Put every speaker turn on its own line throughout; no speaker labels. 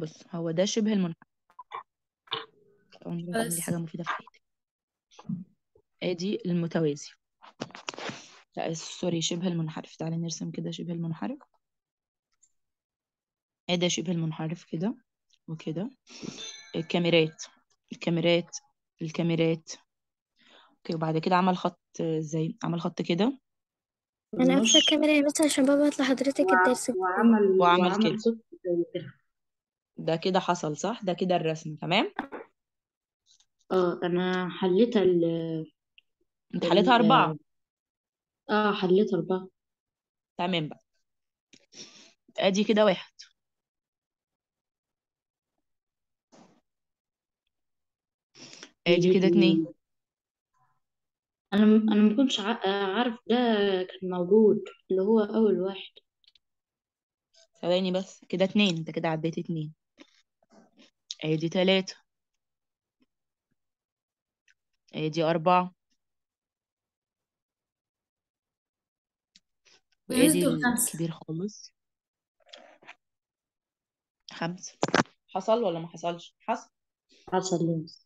بص هو ده شبه المنحرف عمرك تعملي
بس
حاجة مفيدة في حياتك ادي المتوازي لا سوري شبه المنحرف تعالي نرسم كده شبه المنحرف ادي شبه المنحرف كده وكده الكاميرات الكاميرات الكاميرات اوكي وبعد كده عمل خط ازاي عمل خط كده
انا قافله
النص
الكاميرا يا مس عشان ببعت لحضرتك
وع-
الدرس كله
وعمل
وعمل
وعمل
كده
صوت زي كده
ده كده حصل صح ده كده الرسم تمام
اه انا حليت ال
انت حليتها
ال
أربعة
اه حليت أربعة
تمام بقى ادي كده واحد ادي كده اتنين
اتنين انا م- انا ما كنتش ع- عارف ده كان موجود اللي هو اول واحد
ثواني بس كده اتنين انت كده عديت اتنين ادي تلاتة ادي أربعة
يا مس
وادي
دول خمسة
الكبير خالص خمسة حصل ولا ما حصلش حصل
حصل لمس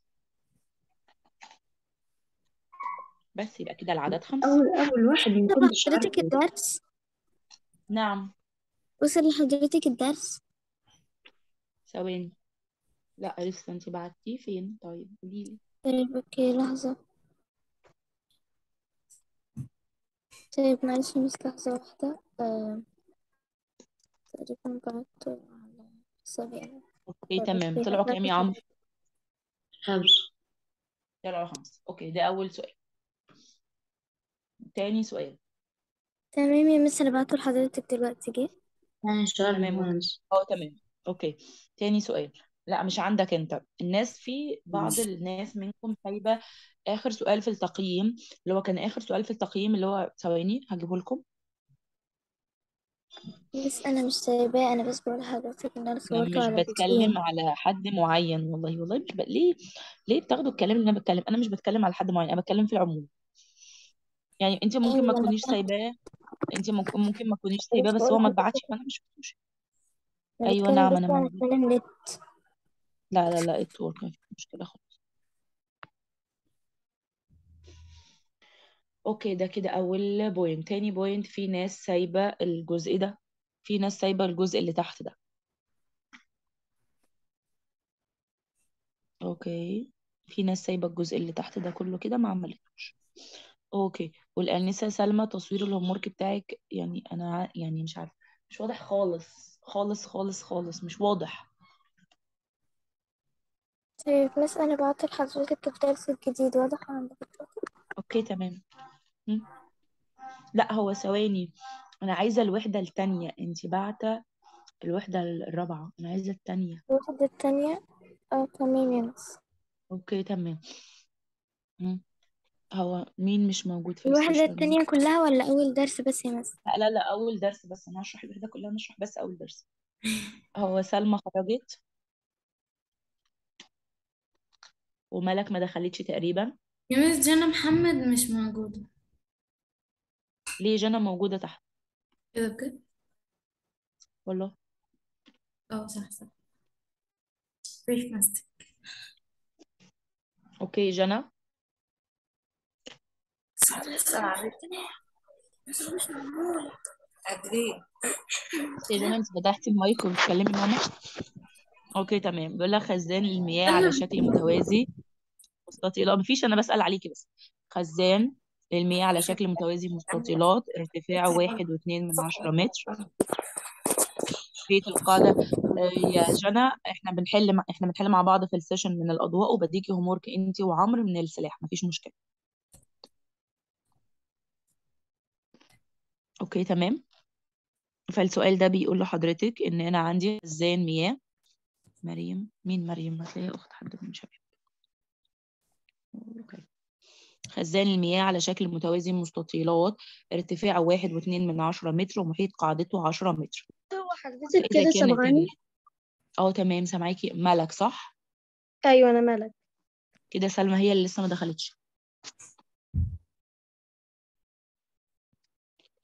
بس يبقى كده العدد خمسة
اول اول واحد ما
طب
كنتش
حضرتك
عارفه
الدرس
نعم
وصل لحضرتك الدرس
ثواني لا لسه انت بعتيه فين طيب قوليلي
طيب اوكي لحظة طيب معلش يا مس لحظة واحدة آه، تقريبا بعته على حسابي أنا
اوكي
طيب
تمام
اوكي
طلعوا كام
هبعته
يا عمرو
خمسة
طلعوا خمسة اوكي ده أول سؤال تاني سؤال
تمام يا مس أنا بعته لحضرتك دلوقتي جه
ثاني سؤال
تمام اوكي
مهندس
اه تمام اوكي تاني سؤال لا مش عندك انت الناس في بعض الناس منكم سايبه اخر سؤال في التقييم اللي هو كان اخر سؤال في التقييم اللي هو ثواني هجيبه لكم
بس أنا مش سايباه أنا بس بقول لحضرتك إن أنا
انا
صورته
مش
على
بتكلم
التيم
على حد معين والله والله مش ب... ليه ليه بتاخدوا الكلام اللي انا بتكلم انا مش بتكلم على حد معين انا بتكلم في العموم يعني انت ممكن ما
أيوة أنا
تكونيش
فاهمة
سايباه انت ممكن ممكن ما تكونيش
بس
سايباه بس
بقول
هو ما
لحضرتك
اتبعتش فانا مش مش
أنا
ايوه
بتكلم
نعم
بس
انا
عن
موجود
الكلام نت
لا لا لا اتورك مفيش مشكله خالص اوكي ده كده اول بوينت تاني بوينت في ناس سايبه الجزء ده في ناس سايبه الجزء اللي تحت ده اوكي في ناس سايبه الجزء اللي تحت ده كله كده ما عملتوش اوكي والانسه سلمى تصوير الهومورك بتاعك يعني انا ع- يعني مش عارفه مش واضح خالص خالص خالص خالص مش واضح
طيب بس أنا بعت لحضرتك الدرس الجديد واضح عندك
اوكي تمام م? لا هو ثواني انا عايزه الوحده التانية انت بعتة الوحده الرابعه انا عايزه التانية
الوحدة التانية اه تمام يا مس
اوكي تمام م? هو مين مش موجود في
الوحدة
السيشن
التانية كلها ولا أول درس بس يا مس
لا لا لا اول درس بس انا هشرح الوحده كلها نشرح بس اول درس هو سلمى خرجت وملك ما دخلتش تقريبا
يا مس جانا محمد مش موجودة
ليه جنى موجوده تحت
ايه ده بجد؟
والله
اه صح صح بريف ماستر
اوكي جنى يا جنى انت فتحتي المايك وبتكلمي ماما اوكي تمام بيقول لك خزان المياه على شكل متوازي مستطيلات مفيش انا بسأل عليكي بس خزان للمياه على شكل متوازي مستطيلات ارتفاعه واحد واتنين من عشرة متر بيت القاعدة آه، يا جنى احنا بنحل مع... احنا بنحل مع بعض في السيشن من الأضواء وبديكي هوم ورك انت وعمرو من السلاح مفيش مشكلة اوكي تمام فالسؤال ده بيقول لحضرتك ان انا عندي خزان مياه مريم مين مريم هتلاقيها اخت حد من شباب اوكي خزان المياه على شكل متوازي مستطيلات ارتفاعه واحد واتنين من عشرة متر ومحيط قاعدته عشرة متر
هو حضرتك
إذا
كده
كانت
سامعاني
ال- اه تمام سامعاكي ملك صح
أيوة أنا مالك
كده سلمى هي اللي لسه ما دخلتش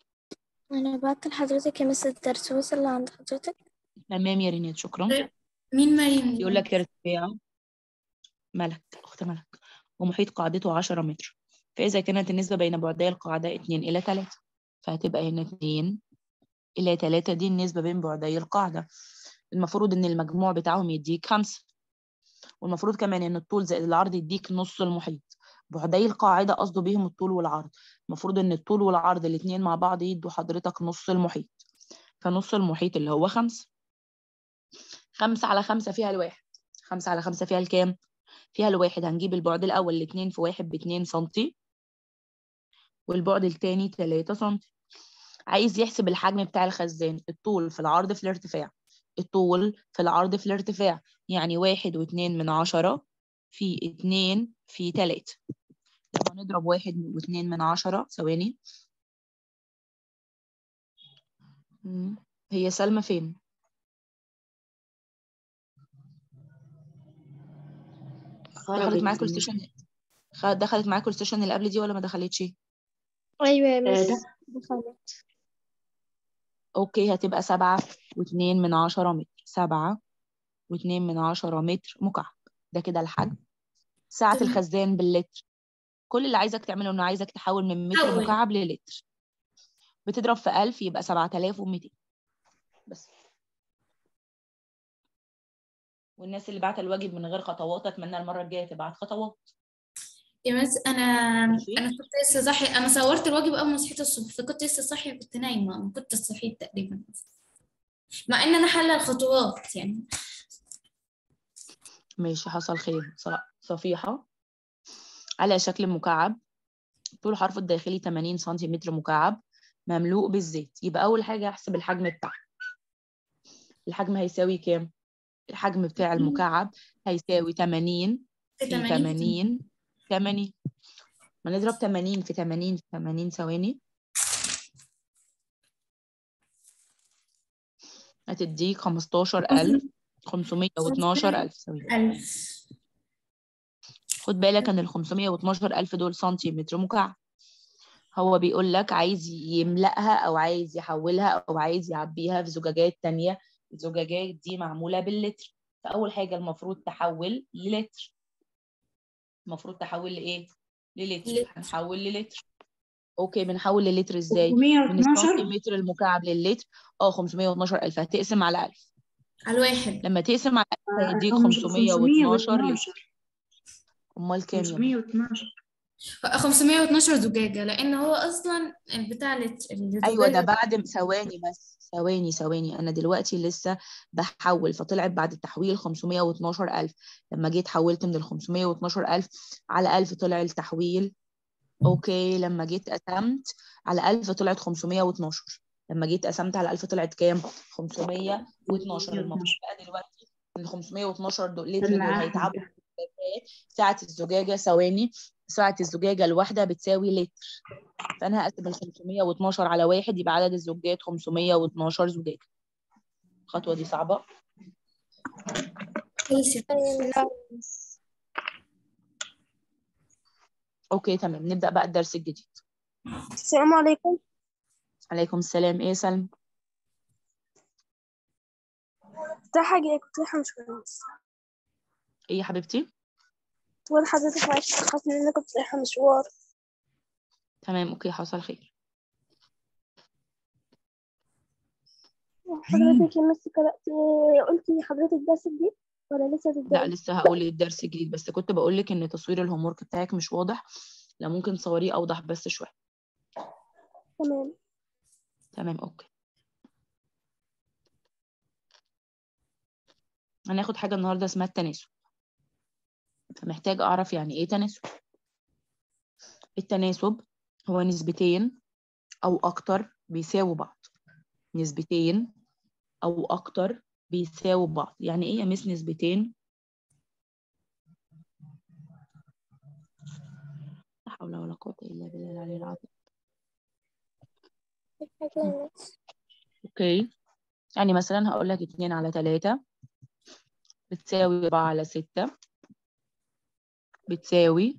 أنا بعت لحضرتك يا مس الدرس وصل لعند حضرتك
تمام يا رينات شكرا
طيب مين مريم دي
يقول لك ارتفاع ملك أخت ملك ومحيط قاعدته 10 متر فإذا كانت النسبة بين بعدي القاعدة 2 إلى 3 فهتبقى هنا 2 إلى 3 دي النسبة بين بعدي القاعدة المفروض إن المجموع بتاعهم يديك 5 والمفروض كمان إن الطول زائد العرض يديك نص المحيط بعدي القاعدة قصده بيهم الطول والعرض المفروض إن الطول والعرض الاتنين مع بعض يدوا حضرتك نص المحيط فنص المحيط اللي هو 5 5 على 5 فيها الواحد 5 على 5 فيها الكام؟ فيها الواحد هنجيب البعد الأول الاتنين في واحد باتنين سنتي والبعد التاني تلاتة سنتي عايز يحسب الحجم بتاع الخزان الطول في العرض في الارتفاع الطول في العرض في الارتفاع يعني واحد واتنين من عشرة في اتنين في تلاتة لما نضرب واحد واتنين من عشرة ثواني مم. هي سلمى فين؟ دخلت
خرجت
معاكوا السيشن خ- دخلت معاكوا السيشن اللي قبل دي ولا ما دخلتش؟
أيوة يا
آه،
مس
ده
دخلت
اوكي هتبقى سبعة واتنين من عشرة متر سبعة واتنين من عشرة متر مكعب ده كده الحجم سعة
تمام.
الخزان باللتر كل اللي عايزك تعمله انه عايزك تحول من متر
حول.
مكعب للتر بتضرب في ألف يبقى سبعة آلاف ومتين بس والناس اللي بعت الواجب من غير خطوات اتمنى المرة الجاية تبعت خطوات
يا مس انا
ماشي.
انا كنت لسه صاحيه انا صورت الواجب اول ما صحيت الصبح فكنت لسه صاحيه كنت نايمه ما كنت صحيت تقريبا مع ان انا حله الخطوات يعني
ماشي حصل خير ص- صفيحة على شكل مكعب طول حرف الداخلي 80 سنتيمتر مكعب مملوء بالزيت يبقى أول حاجة أحسب الحجم بتاعه الحجم هيساوي كام؟ الحجم بتاع المكعب هيساوي 80
في
في
80
80 80 ما نضرب 80 في 80 في 80 ثواني هتديك 15000 512000 ثواني
ألف
خد بالك ان ال 512000 دول سنتيمتر مكعب هو بيقول لك عايز يملأها او عايز يحولها او عايز يعبيها في زجاجات تانية الزجاجات دي معمولة باللتر فأول حاجة المفروض تحول للتر المفروض تحول لإيه؟ للتر
لتر.
هنحول للتر اوكي بنحول للتر ازاي؟ من
512
السنتيمتر المكعب للتر اه 512000 هتقسم على 1000
على الواحد
لما تقسم على 1000 هيديك
أو
512 لتر
512
امال كام يا بنت؟
512
512 زجاجة لأن هو أصلا بتاع لتر
ايوه ده
الزجاجة
بعد ثواني بس ثواني ثواني انا دلوقتي لسه بحول فطلعت بعد التحويل 512000 لما جيت حولت من ال 512000 على 1000 طلع التحويل اوكي لما جيت قسمت على 1000 طلعت 512 لما جيت قسمت على 1000 طلعت كام 512 المفروض بقى دلوقتي ال 512 دول لتر دول
طلع
هيتعبوا في الزجاجات. سعة الزجاجة ثواني سعة الزجاجة الواحدة بتساوي لتر فأنا هقسم ال 512 على واحد يبقى عدد الزجاجات 512 زجاجة الخطوة دي صعبة
خلصت
لا
أوكي تمام نبدأ بقى الدرس الجديد
السلام عليكم
عليكم السلام إيه يا سلمى
ده حاجة كنت رايحة مشوار
إيه يا حبيبتي
تقول حضرتك معلش خاصة إن أنا كنت رايحة مشوار
تمام أوكي حصل خير
حضرتك يا مس قرأت قلتي حضرتك درس جديد ولا لسه
لا
تبدأي؟
لسه هقول الدرس الجديد بس كنت بقول لك إن تصوير الهوم ورك بتاعك مش واضح لا ممكن تصوريه أوضح بس شوية
تمام
تمام أوكي هناخد حاجة النهاردة اسمها التناسب فمحتاج أعرف يعني إيه تناسب التناسب هو نسبتين أو أكتر بيساووا بعض نسبتين أو أكتر بيساووا بعض يعني إيه يا مس نسبتين لا حول ولا قوة إلا بالله العلي العظيم
حاجة يا مس
أوكي يعني مثلا هقول لك اتنين على تلاتة بتساوي أربعة على ستة بتساوي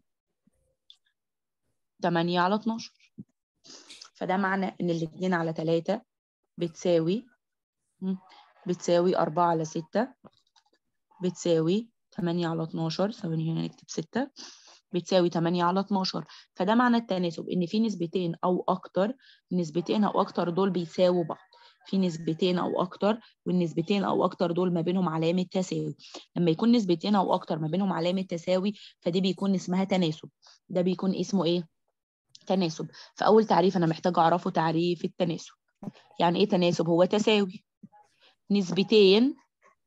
تمانية على اتناشر فده معنى إن الاتنين على تلاتة بتساوي مم، بتساوي أربعة على ستة بتساوي 8 على 12 ثواني هنا نكتب 6 بتساوي 8 على 12 فده معنى التناسب ان في نسبتين او اكتر النسبتين او اكتر دول بيساووا بعض في نسبتين او اكتر والنسبتين او اكتر دول ما بينهم علامه تساوي لما يكون نسبتين او اكتر ما بينهم علامه تساوي فدي بيكون اسمها تناسب ده بيكون اسمه ايه تناسب فاول تعريف انا محتاجه اعرفه تعريف التناسب يعني ايه تناسب هو تساوي نسبتين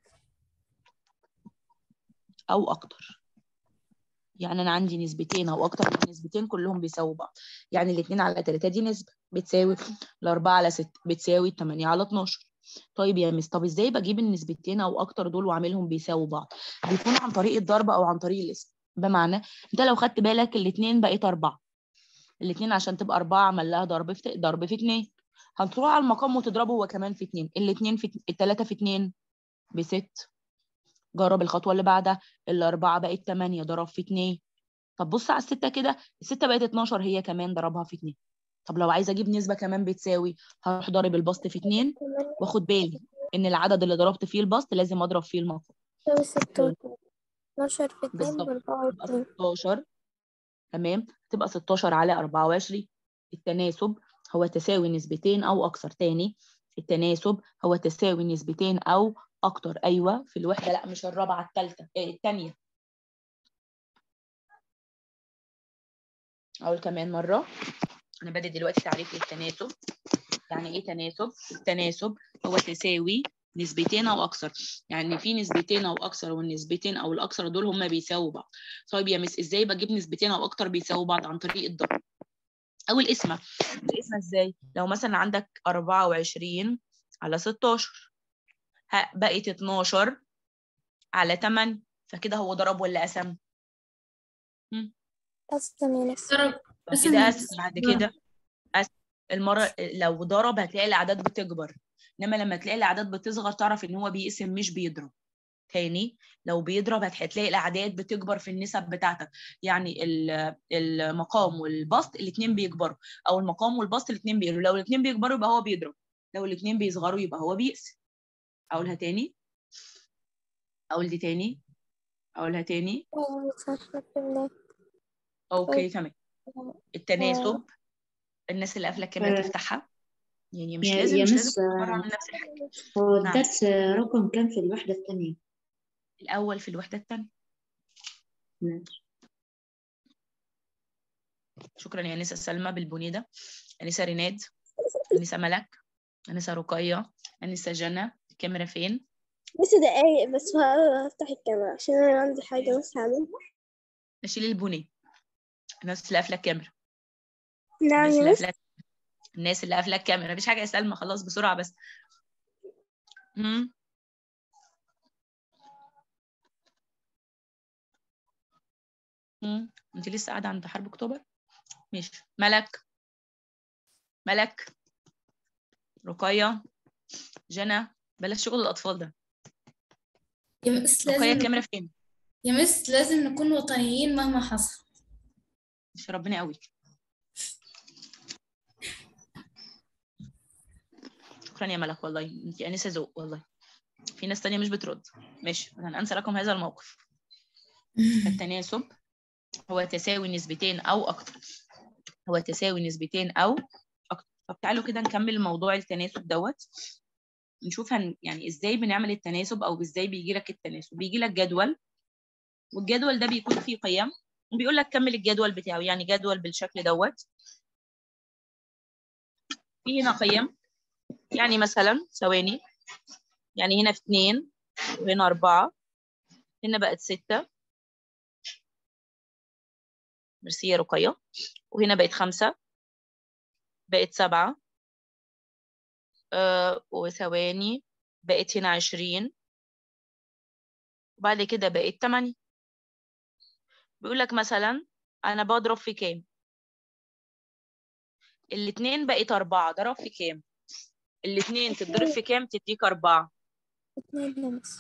او اكتر يعني انا عندي نسبتين او اكتر من نسبتين كلهم بيساووا بعض يعني الاثنين على 3 دي نسبه بتساوي الأربعة على 6 بتساوي 8 على 12 طيب يا مس طب ازاي بجيب النسبتين او اكتر دول واعملهم بيساووا بعض بيكون عن طريق الضرب او عن طريق الاسم بمعنى انت لو خدت بالك الاثنين بقيت أربعة الاثنين عشان تبقى أربعة عمل لها ضرب في ضرب في اتنين هتروح على المقام وتضربه هو كمان في اتنين الاثنين في الثلاثة في اتنين بست جرب الخطوة اللي بعدها الأربعة بقت 8 ضرب في 2 طب بص على الستة كده الستة بقت 12 هي كمان ضربها في 2 طب لو عايزة أجيب نسبة كمان بتساوي هروح ضارب البسط في 2 واخد بالي إن العدد اللي ضربت فيه البسط لازم أضرب فيه المقام
تساوي ستاشر اتناشر في اتنين
بالظبط.
بأربعة
تبقى
واتنين
16 تمام تبقى 16 على 24 التناسب هو تساوي نسبتين أو أكثر تاني التناسب هو تساوي نسبتين أو أكتر أيوة في الوحدة لا مش الرابعة التالتة إيه التانية أقول كمان مرة أنا بدي دلوقتي تعريف للتناسب يعني إيه تناسب؟ التناسب هو تساوي نسبتين أو أكثر يعني في نسبتين أو أكثر والنسبتين أو الأكثر دول هما بيساووا بعض طيب يا مس إزاي بجيب نسبتين أو أكتر بيساووا بعض عن طريق الضرب أو القسمة القسمة إزاي؟ لو مثلا عندك 24 على 16 ها بقت 12 على 8 فكده هو ضرب ولا قسم؟
قسم يا ناس
ضرب قسم
فكده
يا
قسم
مس.
بعد
ضرب.
كده قسم المرة لو ضرب هتلاقي الأعداد بتكبر إنما لما تلاقي الأعداد بتصغر تعرف إن هو بيقسم مش بيضرب تاني لو بيضرب هتلاقي الأعداد بتكبر في النسب بتاعتك يعني ال- المقام والبسط الاتنين بيكبروا أو المقام والبسط الاتنين بيقلوا لو الاتنين بيكبروا يبقى هو بيضرب لو الاتنين بيصغروا يبقى هو بيقسم أقولها تاني أقول دي تاني أقولها تاني
صح فهمنا
أوكي تمام التناسب الناس اللي قافلة الكاميرا
آه.
تفتحها يعني مش
يا
لازم
يا
مش لازم
مس
تكون مرة
آه،
من نفس الحاجة
هو
نعم.
الدرس آه، رقم كام في الوحدة الثانية؟
الأول في الوحدة التانية
ماشي
شكرا يا أنسة سلمى بالبنيدة أنسة ريناد أنسة ملك أنسة رقية أنسة جنى الكاميرا فين؟
بس دقايق بس هفتح الكاميرا عشان أنا عندي حاجة بس هعملها
أشيل البني الناس اللي قافلة الكاميرا
نعم
الناس
يا
اللي
مس
قافلة الناس اللي قافلة الكاميرا مفيش حاجة يا سلمى خلاص بسرعة بس مم. مم. انت لسه قاعدة عند حرب أكتوبر؟ ماشي ملك ملك رقية جنى بلاش شغل الأطفال ده
يا مس
رقية
لازم
الكاميرا فين؟
يا مس لازم نكون وطنيين مهما حصل
مش ربنا قوي شكرا يا ملك والله انت انسه ذوق والله في ناس تانية مش بترد ماشي انا انسى لكم هذا الموقف فالتناسب هو تساوي نسبتين او اكتر هو تساوي نسبتين او اكتر طب تعالوا كده نكمل موضوع التناسب دوت نشوف هن يعني ازاي بنعمل التناسب او ازاي بيجي لك التناسب بيجي لك جدول والجدول ده بيكون فيه قيم وبيقول لك كمل الجدول بتاعه يعني جدول بالشكل دوت في هنا قيم يعني مثلا ثواني يعني هنا في اتنين وهنا أربعة هنا بقت ستة ميرسي يا رقية وهنا بقت خمسة بقت سبعة آه وثواني بقت هنا عشرين وبعد كده بقت تمانية بيقول لك مثلا أنا بضرب في كام الاتنين بقت أربعة ضرب في كام الاتنين تضرب في كام تديك أربعة
اتنين يا مس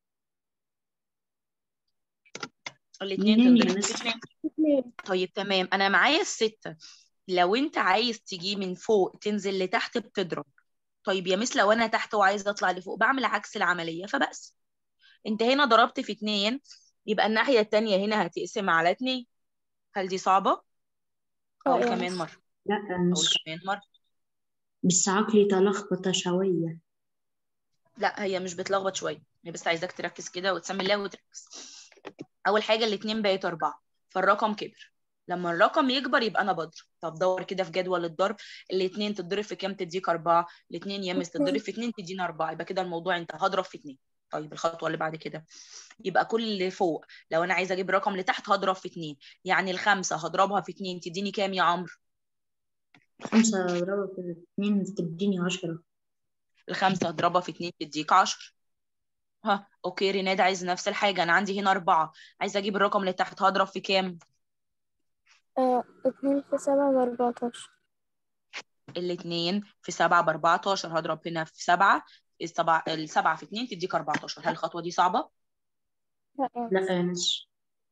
الاتنين
اتنين يا
تضرب في
مس.
اتنين
اتنين
طيب تمام انا معايا الستة لو انت عايز تجي من فوق تنزل لتحت بتضرب طيب يا مس لو انا تحت وعايزه اطلع لفوق بعمل عكس العملية فبس انت هنا ضربت في اتنين يبقى الناحية التانية هنا هتقسم على اتنين هل دي صعبة؟
اه
أقول
يا
كمان
مس
مرة
لا
أقول
مش
كمان مرة
بس عقلي تلخبط شوية
لا هي مش بتلخبط شوية هي بس عايزاك تركز كده وتسمي الله وتركز أول حاجة الاتنين بقت أربعة فالرقم كبر لما الرقم يكبر يبقى أنا بضرب طب دور كده في جدول الضرب الاتنين تتضرب في كام تديك أربعة الاتنين يمس تتضرب في اتنين تدينا أربعة يبقى كده الموضوع انتهى هضرب في اتنين طيب الخطوة اللي بعد كده يبقى كل اللي فوق لو أنا عايزة أجيب الرقم اللي تحت هضرب في اتنين يعني الخمسة هضربها في اتنين تديني كام يا عمرو
خمسة أضربها في اتنين تديني عشرة
الخمسة هضربها في اتنين تديك عشر ها اوكي ريناد عايز نفس الحاجة انا عندي هنا اربعة عايزة اجيب الرقم اللي تحت هضرب في كام
آه اتنين في سبعة بأربعتاشر
الاتنين في سبعة باربعتاشر هضرب هنا في سبعة السبعة السبعة في اتنين تديك اربعتاشر هل الخطوة دي صعبة؟
لا يا مس
لا يا مس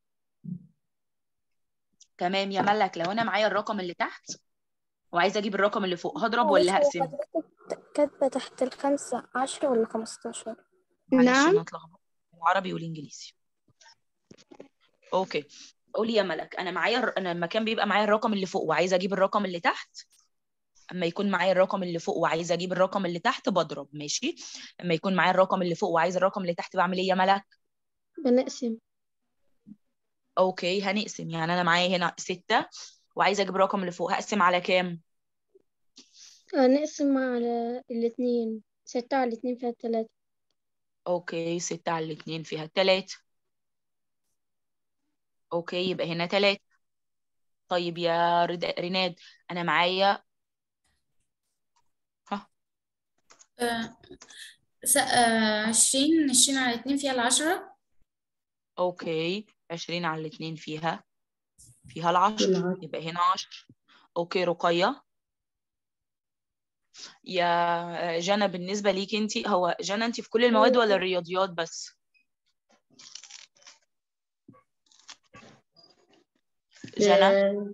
تمام يا ملك لو انا معايا الرقم اللي تحت وعايزة اجيب الرقم اللي فوق هضرب
معلش
ولا
هو
هقسم؟
حضرتك كاتبة تحت الخمسة عشرة ولا خمستاشر؟
معلش
نعم.
انا اتلخبطت العربي والانجليزي اوكي قولي يا ملك انا معايا الر- انا لما كان بيبقى معايا الرقم اللي فوق وعايزة اجيب الرقم اللي تحت اما يكون معايا الرقم اللي فوق وعايزه اجيب الرقم اللي تحت بضرب ماشي اما يكون معايا الرقم اللي فوق وعايزه الرقم اللي تحت بعمل ايه يا ملك
بنقسم
اوكي هنقسم يعني انا معايا هنا ستة وعايزه اجيب الرقم اللي فوق هقسم على كام
نقسم على الاتنين ستة على الاتنين فيها التلاتة
اوكي ستة على الاتنين فيها التلاتة اوكي يبقى هنا تلاتة طيب يا رد- ريناد انا معايا ها
آه، س- آه، عشرين عشرين على اتنين فيها العشرة
اوكي عشرين على الاتنين فيها فيها العشر
العشر.
يبقى هنا عشر اوكي رقية يا جنى بالنسبة ليك انت هو جنى انت في كل المواد ولا الرياضيات بس جنى
آه،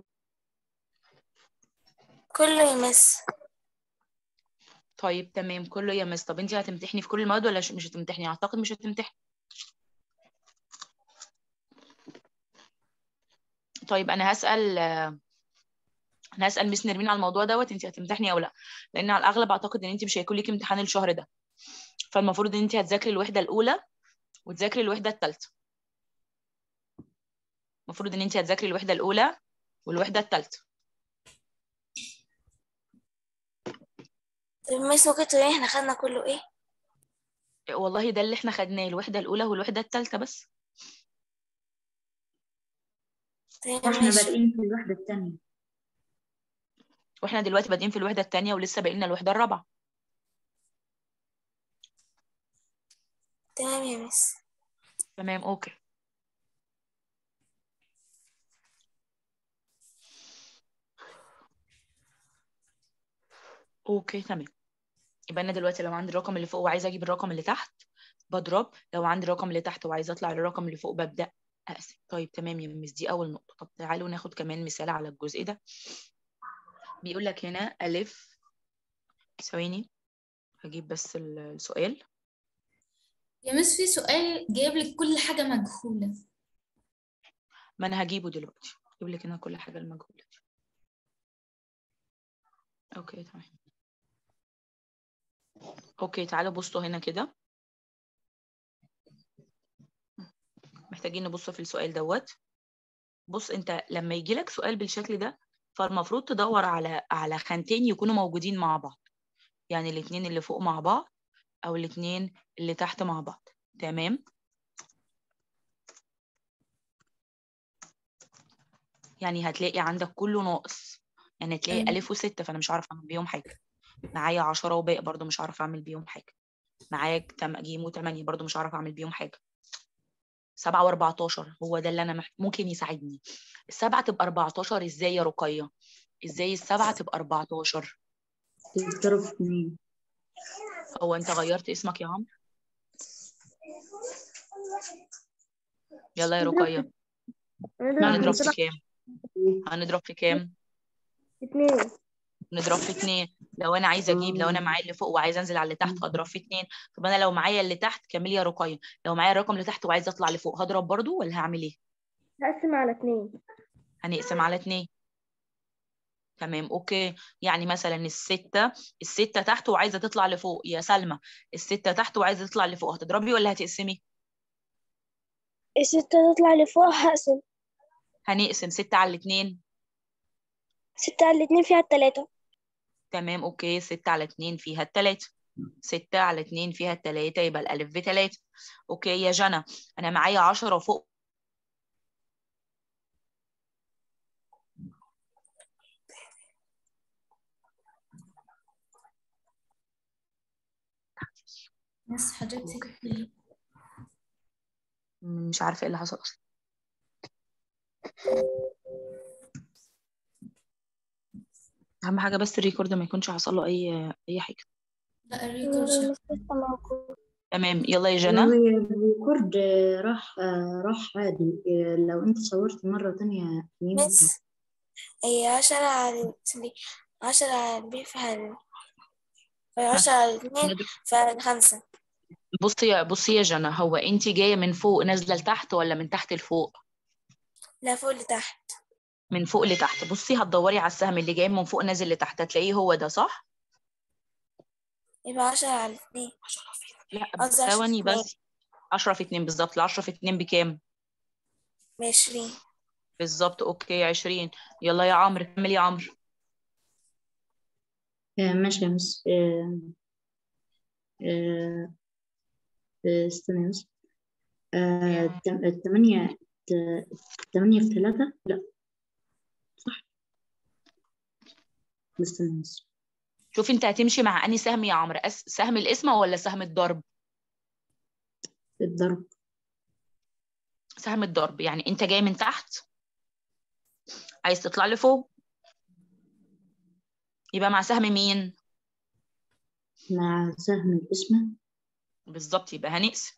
كله يمس
طيب تمام كله يا مس طب انت هتمتحني في كل المواد ولا ش- مش هتمتحني اعتقد مش هتمتحني طيب انا هسأل آه، انا هسأل مس نرمين على الموضوع دوت انت هتمتحني او لا لان على الاغلب اعتقد ان انت مش هيكون ليكي امتحان الشهر ده فالمفروض ان انت هتذاكري الوحدة الاولى وتذاكري الوحدة الثالثة المفروض ان انت هتذاكري الوحدة الاولى والوحدة الثالثة
طب مس ممكن تقولي احنا خدنا كله ايه؟
والله ده اللي احنا خدناه الوحدة الاولى والوحدة الثالثة بس
طيب
واحنا
ماشي
بادئين في الوحدة التانية
واحنا دلوقتي بادئين في الوحدة الثانية ولسه باقي لنا الوحدة الرابعة
تمام يا مس
تمام اوكي اوكي تمام يبقى انا دلوقتي لو عندي الرقم اللي فوق وعايزه اجيب الرقم اللي تحت بضرب لو عندي الرقم اللي تحت وعايزه اطلع للرقم اللي فوق ببدا اقسم طيب تمام يا مس دي اول نقطه طب تعالوا ناخد كمان مثال على الجزء ده بيقول لك هنا الف ثواني هجيب بس ال- السؤال
يا مس في سؤال جايب لك كل حاجة مجهولة
ما انا هجيبه دلوقتي هجيب لك هنا كل حاجه المجهوله دي اوكي تمام اوكي تعالوا بصوا هنا كده محتاجين نبص في السؤال دوت بص انت لما يجي لك سؤال بالشكل ده فالمفروض تدور على على خانتين يكونوا موجودين مع بعض يعني الاتنين اللي فوق مع بعض او الاتنين اللي تحت مع بعض تمام يعني هتلاقي عندك كله ناقص يعني هتلاقي
أيوة.
ألف وستة فأنا مش عارفة أعمل بيهم حاجة معايا عشرة وباقي برضو مش عارفة أعمل بيهم حاجة معايا تم- جيم وتمانية برضو مش عارفة أعمل بيهم حاجة سبعة وأربعتاشر هو ده اللي أنا محت... ممكن يساعدني السبعة تبقى أربعتاشر إزاي يا رقية إزاي السبعة تبقى أربعتاشر
تضرب في اتنين
هو أنت غيرت اسمك يا عمرو يلا يا رقية
لا،
هنضرب
هنضرب
في كام هنضرب في كام
اتنين
نضرب في اتنين لو انا عايزه اجيب لو انا معايا اللي فوق وعايزه انزل على اللي تحت هضرب في اتنين طب انا لو معايا اللي تحت كملي يا رقية لو معايا الرقم اللي تحت وعايزه اطلع لفوق هضرب برضو ولا هعمل ايه
هقسم على اتنين
هنقسم على اتنين تمام اوكي يعني مثلا الستة الستة تحت وعايزة تطلع لفوق يا سلمى الستة تحت وعايزة تطلع لفوق هتضربي ولا هتقسمي
الستة تطلع لفوق هقسم
هنقسم ستة على الاتنين
ستة على الاتنين فيها التلاتة
تمام اوكي ستة على اتنين فيها التلاتة ستة على اتنين فيها التلاتة يبقى الألف بتلاتة اوكي يا جنى أنا معايا عشرة فوق
بس حضرتك
مش عارفة ايه اللي حصل أصلا أهم حاجة بس الريكورد ما يكونش حصل له أي أي حاجة
لا الريكورد شغال.
تمام يلا يا جنى
هي الريكورد آه، راح آه، راح عادي آه، لو انت صورت مرة تانية يمكن
بس هي عشرة على سوري عشرة على البي فيها عشرة على اتنين فيها خمسة
بصي يا بصي يا جنى هو انت جايه من فوق نازله لتحت ولا من تحت لفوق
لا فوق لتحت
من فوق لتحت بصي هتدوري على السهم اللي جاي من فوق نازل لتحت هتلاقيه هو ده صح
يبقى عشرة على اتنين
لا
قصدي عشرة
ثواني
في اتنين.
بس 10 في 2 بالظبط ال 10 في 2 بكام
بعشرين
بالظبط اوكي 20 يلا يا عمرو كمل يا عمرو
آه، ماشي يا مس آه، آه، آه، استنى بس آه، التم- التمانية الت- التمانية في ثلاثة لا صح استنى بس
شوف انت هتمشي مع انهي سهم يا عمرو أس... سهم القسمه ولا سهم الضرب
الضرب
سهم الضرب يعني انت جاي من تحت عايز تطلع لفوق يبقى مع سهم مين
مع سهم القسمة
بالظبط يبقى هنقسم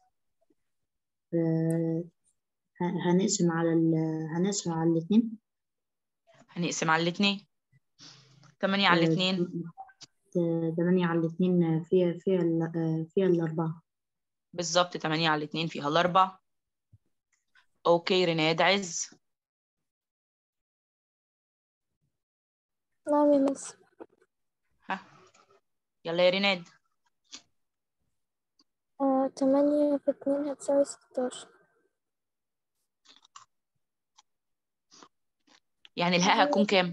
آه، ه- هنقسم على ال هنقسم على الاتنين
هنقسم على الاثنين 8 على
آه،
الاثنين
ت- تمانية على الاتنين فيها فيها ال- آه، فيها الأربعة
بالظبط 8 على الاثنين فيها الأربعة اوكي رناد عز
نعم يا مس
ها يلا يا رناد
آه، تمانية في اتنين هتساوي ستاشر
يعني الهاء هتكون كام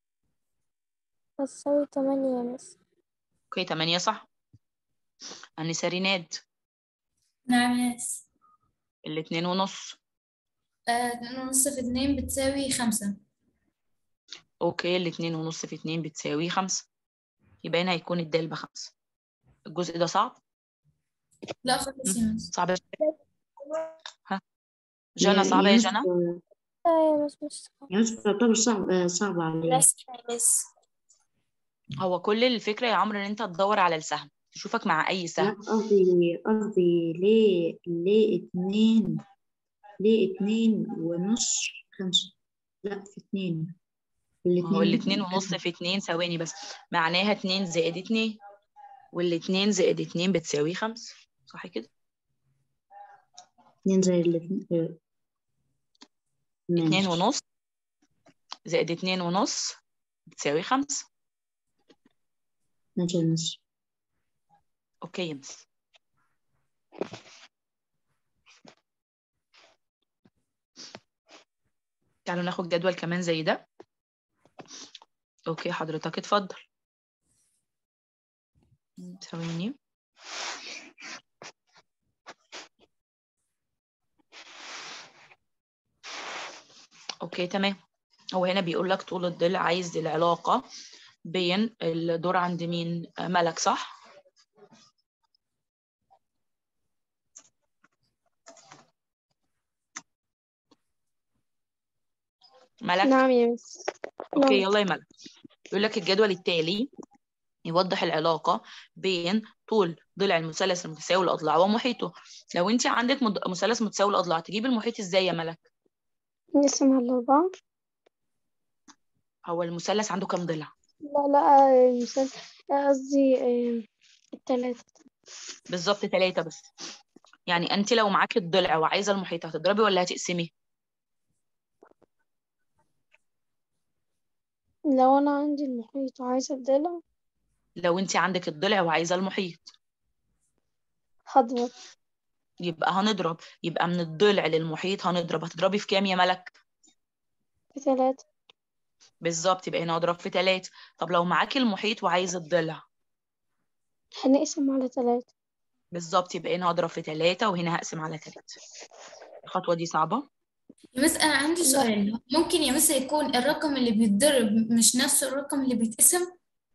هتساوي تمانية يا مس
اوكي 8 صح أنسة رناد
نعم يس
الاتنين ونص
آه، اتنين ونص في اتنين بتساوي خمسة
اوكي الاتنين ونص في اتنين بتساوي خمسة يبقى هنا هيكون الدال بخمسة الجزء ده صعب
لا خالص يا مس
صعب يا شباب؟ ها جنى صعبة يا جنى
لا يا مس مش صعب
يا مس تعتبر صعب آه، صعبة عليا
بس يا مس
هو كل الفكرة يا عمرو ان انت تدور على السهم تشوفك مع اي
لا
سهم
قصدي قصدي ليه ليه اتنين ليه اتنين ونص خمسة لا في اتنين
ما هو الاتنين ونص في اتنين ثواني بس معناها اتنين زائد اتنين والاتنين زائد اتنين بتساوي خمسة صح كده
اتنين زي الاتنين آه،
اتنين
ماشي.
ونص زائد اتنين ونص بتساوي خمسة
ماشي يا مس
اوكي يا مس تعالوا ناخد جدول كمان زي ده اوكي حضرتك اتفضل ثواني اوكي تمام هو هنا بيقول لك طول الضلع عايز العلاقة بين الدور عند مين آه، ملك صح ملك
نعم يا مس
اوكي
نعم.
يلا يا ملك يقول لك الجدول التالي يوضح العلاقة بين طول ضلع المثلث المتساوي الأضلاع ومحيطه لو انت عندك مد- مثلث متساوي الأضلاع تجيب المحيط ازاي يا ملك
نقسم على أربعة
هو المثلث عنده كام ضلع
لا لا آه، مثال آه، قصدي آه، التلاتة
بالظبط ثلاثة بس يعني انت لو معاكي الضلع وعايزة المحيط هتضربي ولا هتقسمي
لو أنا عندي المحيط وعايزة الضلع
لو انت عندك الضلع وعايزة المحيط
هضرب
يبقى هنضرب يبقى من الضلع للمحيط هنضرب هتضربي في كام يا ملك
في تلاتة
بالظبط يبقى هنا اضرب في ثلاثة طب لو معاكي المحيط وعايزة الضلع
هنقسم على تلاتة
بالظبط يبقى هنا هضرب في ثلاثة وهنا هقسم على ثلاثة الخطوة دي صعبة
يا مس أنا عندي سؤال ممكن يا مس يكون الرقم اللي بيتضرب مش نفس الرقم اللي بيتقسم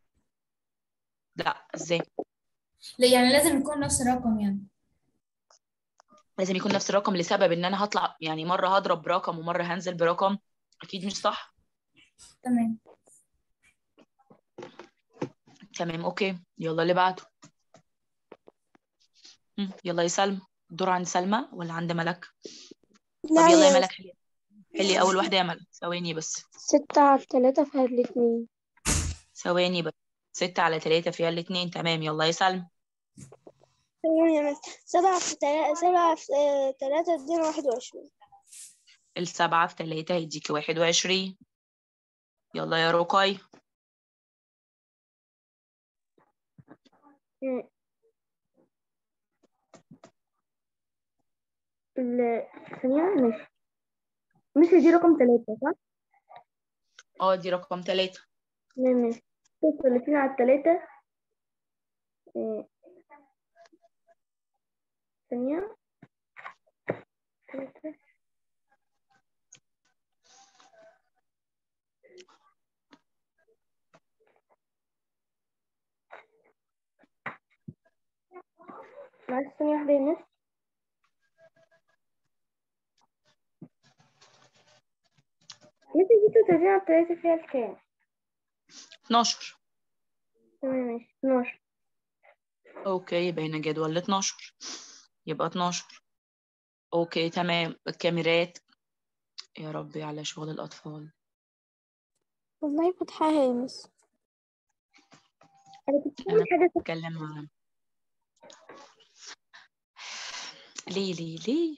لا ازاي
لا يعني لازم يكون نفس الرقم يعني
لازم يكون نفس الرقم لسبب ان انا هطلع يعني مرة هضرب برقم ومرة هنزل برقم اكيد مش صح
تمام
تمام اوكي يلا اللي بعده مم، يلا يا سلمى الدور عند سلمى ولا عند ملك طب
لا
يلا يا
يا
ملك حلي حلي اول واحدة يا ملك ثواني بس
ستة على التلاتة فيها الاتنين
ثواني بس ستة على تلاتة فيها الاتنين تمام يلا يا سلمى
تمام يا مس سبعة في تلاتة سبعة في آه، تلاتة ادينا واحد وعشرين
السبعة في تلاتة هيديكي واحد وعشرين يلا يا رقي
الثانية ماشي مش دي رقم تلاتة صح؟
اه دي رقم تلاتة
ماشي ستة وتلاتين على التلاتة آه، ثانية تلاتة معلش ثانية واحدة يا مس مس دي ستة وتلاتين على التلاتة فيها الكام؟
12
تمام ماشي اتناشر
اوكي يبقى هنا جدول ال 12 يبقى 12 اوكي تمام الكاميرات يا ربي على شغل الاطفال
والله فتحها يا مس أنا كنت
أنا
بعمل حاجة
اتكلم مع ليه ليه ليه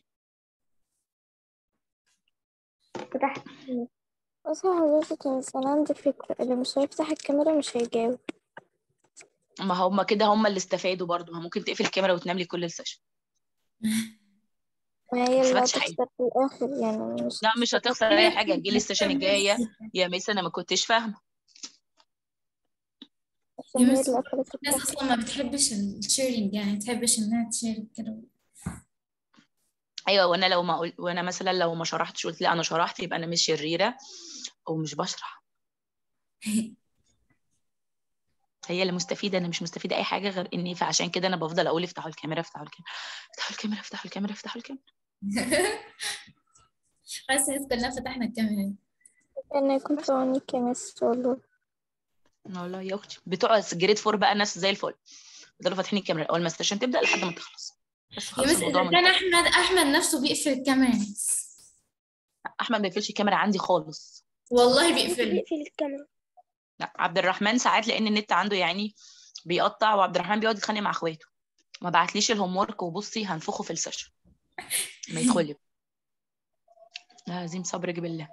فتحت أصلا حضرتك بس أنا عندي فكرة اللي مش هيفتح الكاميرا مش هيجاوب
ما هم كده هم اللي استفادوا برضو ما ممكن تقفل الكاميرا وتنام لي كل السيشن
ما هي
بس
اللي
فتح حاجة.
هتخسر في الآخر يعني مش
لا مش هتخسر اي حاجه تجيلي السيشن الجايه يا ميس انا ما كنتش فاهمه
عشان هي
مس-
اللي قفلت
الناس
الكاميرا
اصلا ما بتحبش الشيرنج يعني ما بتحبش انها تشارك كده
ايوه وانا لو ما قل... وانا مثلا لو ما شرحتش قلت لا انا شرحت يبقى انا مش شريره ومش بشرح هي اللي مستفيده انا مش مستفيده اي حاجه غير اني فعشان كده انا بفضل اقول افتحوا الكاميرا افتحوا الكاميرا افتحوا الكاميرا افتحوا الكاميرا افتحوا الكاميرا
خلاص الناس كلها فتحنا الكاميرا
أنا كنت أعنيك يا مس والله
والله يا اختي بتوع جريد فور بقى ناس زي الفل يفضلوا فاتحين الكاميرا اول ما السيشن تبدا لحد ما تخلص بس
يا
خلاص
مس
الموضوع
اذا كان
منتهي
احمد احمد نفسه بيقفل الكاميرا
احمد ما يقفلش الكاميرا عندي خالص
والله بيقفل
بيقفل الكاميرا
لا عبد الرحمن ساعات لان النت عنده يعني بيقطع وعبد الرحمن بيقعد يتخانق مع اخواته ما بعتليش الهوم ورك وبصي هنفخه في السيشن ما يدخل لازم صبرك بالله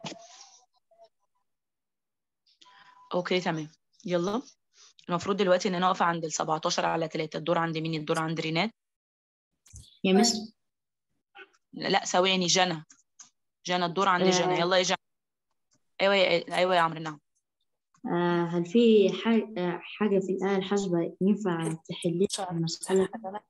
اوكي تمام يلا المفروض دلوقتي ان انا واقفه عند ال 17 على 3 الدور عند مين الدور عند رينات
يا مس
لا ثواني جنى جنى الدور عند جنى
آه.
يلا يا جنى ايوه يا ايوه يا عمرو نعم
آه هل في حاجة, آه حاجة في الآلة الحاسبة ينفع تحلي المسألة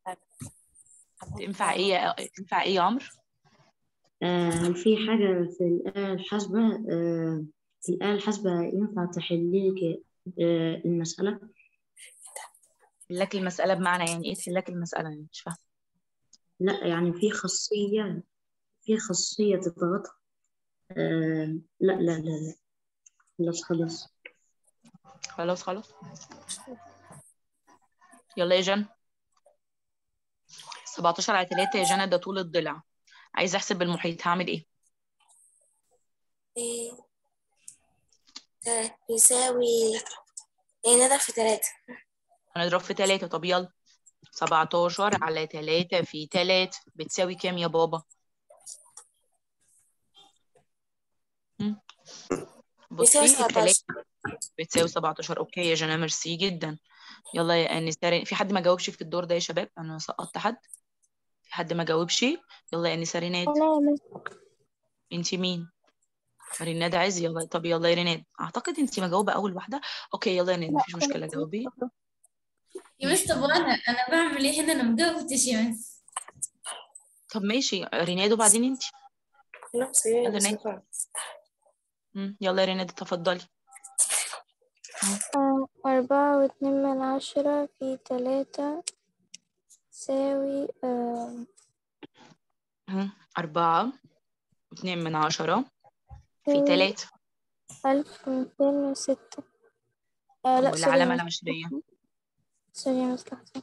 تنفع ايه يا- تنفع ايه يا عمرو
آه هل في حاجة في الآلة الحاسبة آه في الآلة الحاسبة ينفع تحلي لك آه المسألة
لك المساله بمعنى يعني ايه تحل لك المساله يعني مش فاهمه
لا يعني في خاصية في خاصية تضغطها آه لا لا لا لا خلاص خلاص
خلاص خلاص يلا يا جنى 17 على 3 يا جنى ده طول الضلع عايزه احسب المحيط هعمل ايه
يساوي
يعني نضرب في تلاتة
هنضرب في تلاتة طب يلا 17 على تلاتة في تلاتة بتساوي كام يا بابا؟ هم؟
بيساوي
بصي
17
التلاتة بتساوي 17 اوكي يا جنى ميرسي جدا يلا يا انسه رن- في حد ما جاوبش في الدور ده يا شباب انا سقطت حد في حد ما جاوبش يلا يا انسه ريناد
أنا يا مس
انت مين ريناد عز يلا طب يلا يا ريناد اعتقد انت مجاوبه اول واحده اوكي يلا يا ريناد مفيش مشكله جاوبي
يا مس طب وانا انا بعمل ايه هنا انا مجاوبتش يا مس
طب ماشي ريناد وبعدين انت
نفس ايه
يلا
بس
نادي.
نفع.
مم، يلا يا ريناد تفضلي
آه، أربعة واتنين من عشرة في تلاتة تساوي آه،
مم، أربعة اتنين من عشرة في
مم.
تلاتة
ألف ميتين وستة آه لا سوري
والعلامة
يا
العشرية
سوري يا مس لحظة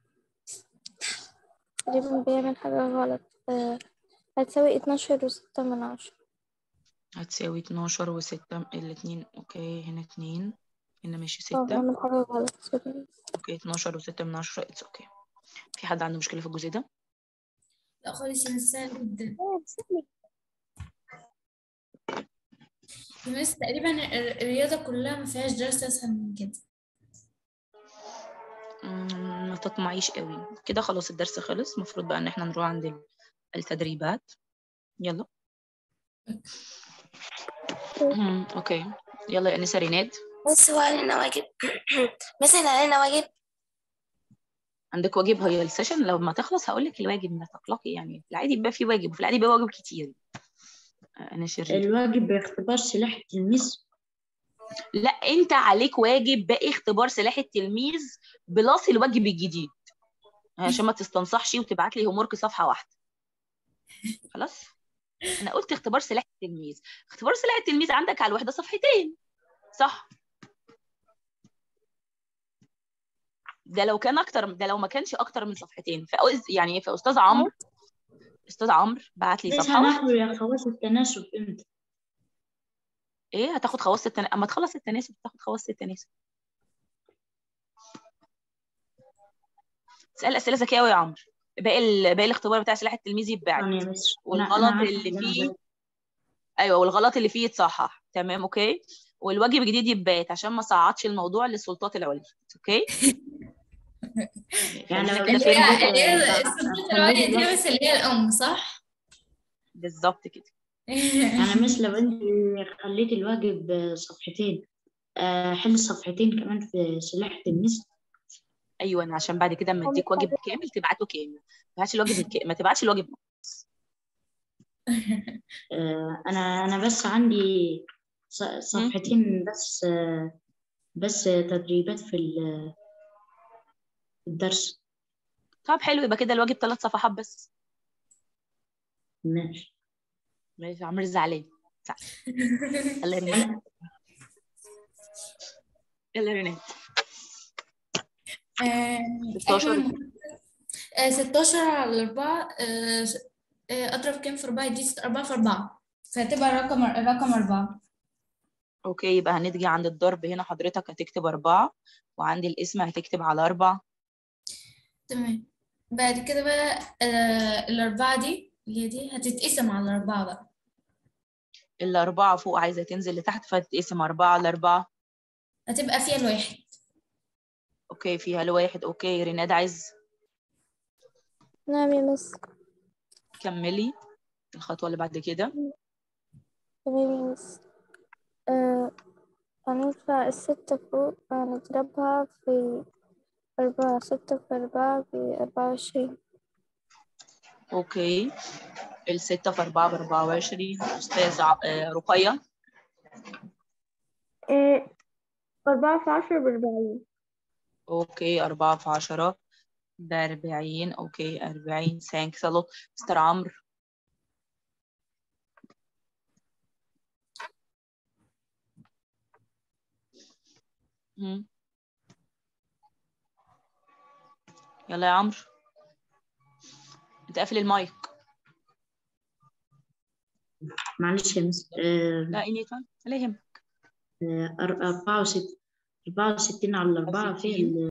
تقريبا بيعمل حاجة غلط آه هتساوي اتناشر وستة من عشرة
هتساوي اتناشر وستة الاتنين اوكي هنا اتنين هنا ماشي
اه
ستة
بعمل حاجة غلط سوري
اوكي اتناشر وستة من عشرة اتس اوكي في حد عنده مشكلة في الجزء ده؟
لا خالص يا مس سهل جدا يا مس تقريبا ال- الرياضة كلها ما فيهاش درس اسهل من كده
مم، ما تطمعيش قوي كده خلاص الدرس خلص المفروض بقى ان احنا نروح عند ال- التدريبات يلا مم، اوكي يلا يا انسه ريناد
بس هو علينا واجب مثلا علينا واجب
عندك واجب هي السيشن لو ما تخلص هقول لك الواجب ما تقلقي يعني في العادي بيبقى في واجب وفي العادي بيبقى واجب كتير آه، انا شرير
الواجب باختبار سلاح التلميذ
لا انت عليك واجب باقي اختبار سلاح التلميذ بلس الواجب الجديد عشان ما تستنصحش وتبعت لي هومورك صفحه واحده خلاص انا قلت اختبار سلاح التلميذ اختبار سلاح التلميذ عندك على الوحده صفحتين صح ده لو كان اكتر ده لو ما كانش اكتر من صفحتين فأز يعني فاستاذ عمرو استاذ عمرو بعت لي
لسه
صفحه واحده
هناخد يا خواص التناسب امتى؟
ايه هتاخد خواص التناسب اما تخلص التناسب تاخد خواص التناسب اسال اسئله ذكيه قوي يا عمرو باقي ال... باقي الاختبار بتاع سلاح التلميذ يتبعت
ثانية بس أنا-
والغلط
أنا عارفة
اللي
إن أنا
فيه
زي-
ايوه والغلط اللي فيه يتصحح تمام اوكي والواجب الجديد يتبات عشان ما صعدش الموضوع للسلطات العليا اوكي
يعني
خلينا
لو
كده
أنت
اللي
فهمنا
هي اللي هي
بعد-
السلطات العليا دي بس اللي هي الأم صح؟
بالظبط كده
يعني مس لو انت خليت الواجب صفحتين آه، حل صفحتين كمان في سلاح التلميذ
ايوه أنا عشان بعد كده اما اديك واجب كامل تبعته كامل ما تبعتش الواجب الك... ما تبعتش الواجب
آه، انا انا بس عندي ص- صفحتين بس آه، بس تدريبات في ال- في الدرس
طب حلو يبقى كده الواجب ثلاث صفحات بس
ماشي
ماشي عمرو زعلان زعل. يلا يا رينات يلا يا رينات
آه،
16
إحنا- آه، 16 على 4 أضرب كام في 4 دي 4 في 4 فهتبقى رقم رقم 4
اوكي يبقى هندجي عند الضرب هنا حضرتك هتكتب أربعة وعند الاسم هتكتب على أربعة
تمام بعد كده بقى آه، الأربعة دي اللي هي دي هتتقسم على الأربعة بقى
الأربعة فوق عايزة تنزل لتحت فتقسم أربعة على أربعة
هتبقى فيها الواحد
اوكي فيها الواحد اوكي ريناد عايز
نعم يا مس
كملي الخطوة اللي بعد كده
تمام يا مس آه هنرفع الستة فوق هنضربها في أربعة ستة في أربعة بأربعة وعشرين
اوكي الستة في أربعة بأربعة وعشرين أستاذ ع- آه، رقية
أربعة في عشرة بأربعين
اوكي أربعة في عشرة بأربعين اوكي أربعين ثانكس لوت مستر عمرو مم. يلا يا عمرو انت قافل المايك
معلش يا مس آه،
لا اني طيب ولا يهمك
آه، أر- أربعة وستة أربعة وستين على الأربعة فيها
64.
ال-